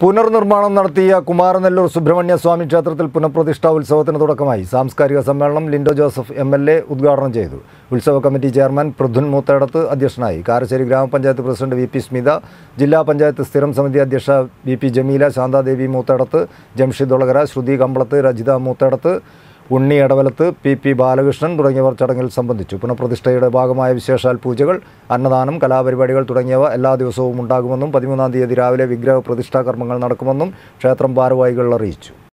പുനർനിർമ്മാണം നടത്തിയ കുമാരനെല്ലൂർ സുബ്രഹ്മണ്യ സ്വാമി ക്ഷേത്രത്തിൽ പുനഃപ്രതിഷ്ഠാ ഉത്സവത്തിന് തുടക്കമായി സാംസ്കാരിക സമ്മേളനം Lindo Joseph M L A ഉദ്ഘാടനം ചെയ്തു ഉത്സവ കമ്മിറ്റി ചെയർമാൻ പൃഥുൻ മൂത്തേടത്ത് അധ്യക്ഷനായി കാരശ്ശേരി ഗ്രാമപഞ്ചായത്ത് പ്രസിഡന്റ് വി പി സ്മിത ജില്ലാ പഞ്ചായത്ത് സ്ഥിരം സമിതി അധ്യക്ഷ V P Jameela Shanthadevi Moothedath Jamshid Olakara Shruthi Kambalath Rajitha Moothedath Unni Edavalath P P Balakrishnan തുടങ്ങിയവർ ചടങ്ങിൽ സംബന്ധിച്ചു പുനഃപ്രതിഷ്ഠയുടെ ഭാഗമായ വിശേഷാൽ പൂജകൾ അന്നദാനം കലാപരിപാടികൾ തുടങ്ങിയവ എല്ലാ ദിവസവും ഉണ്ടാകുമെന്നും പതിമൂന്നാം തീയതി രാവിലെ വിഗ്രഹ പ്രതിഷ്ഠാ കർമ്മങ്ങൾ നടക്കുമെന്നും ക്ഷേത്രം ഭാരവാഹികൾ അറിയിച്ചു